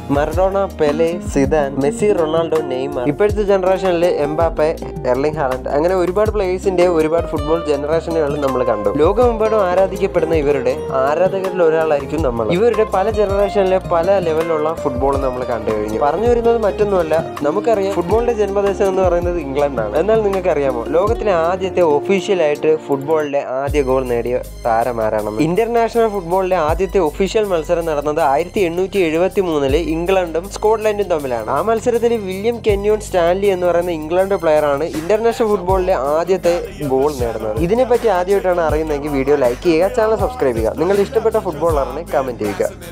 Maradona Pele Zidane Messi Ronaldo Neymar ഇപ്പോഴത്തെ ജനറേഷനിൽ Mbappe Erling Haaland അങ്ങനെ ഒരുപാട് പ്ലേയേഴ്സിന്റെ ഒരുപാട് ഫുട്ബോൾ ജനറേഷനുകൾ നമ്മൾ കണ്ടു ലോകമെമ്പാടും ആരാധിക്കപ്പെടുന്ന ഇവരുടെ ആരാധകരിൽ ഒരാളായിരിക്കും നമ്മൾ ഇവരുടെ പല ജനറേഷനിലെ പല ലെവലിലുള്ള ഫുട്ബോൾ നമ്മൾ കണ്ടു കഴിഞ്ഞു പറഞ്ഞു വരുന്നത് മറ്റൊന്നുമല്ല നമുക്കറിയാം ഫുട്ബോളിന്റെ ജന്മദേശം എന്ന് പറയുന്നത് ഇംഗ്ലണ്ടാണ് എന്നാൽ നിങ്ങൾക്ക് അറിയാമോ ലോകത്തിലെ ആദ്യത്തെ ഒഫീഷ്യലായിട്ട് ഫുട്ബോളിലെ ആദ്യ ഗോൾ നേടിയ താരമാരാണെന്ന് ഇന്റർനാഷണൽ ഫുട്ബോളിലെ ആദ്യത്തെ ഒഫീഷ്യൽ മത്സരം നടന്നത് ആയിരത്തി എണ്ണൂറ്റി എഴുപത്തി മൂന്നില് ഇംഗ്ലണ്ടും സ്കോട്ട്ലൻഡും തമ്മിലാണ് ആ മത്സരത്തിൽ വില്യം കെന്യോൺ സ്റ്റാൻലി എന്ന് പറയുന്ന ഇംഗ്ലണ്ട് പ്ലെയർ ആണ് ഇന്റർനാഷണൽ ഫുട്ബോളിലെ ആദ്യത്തെ ഗോൾ നേടുന്നത് ഇതിനെപ്പറ്റി ആദ്യമായിട്ടാണ് അറിയുന്നതെങ്കിൽ വീഡിയോ ലൈക്ക് ചെയ്യുക ചാനൽ സബ്സ്ക്രൈബ് ചെയ്യുക നിങ്ങൾ ഇഷ്ടപ്പെട്ട ഫുട്ബോളറിനെ കമന്റ് ചെയ്യുക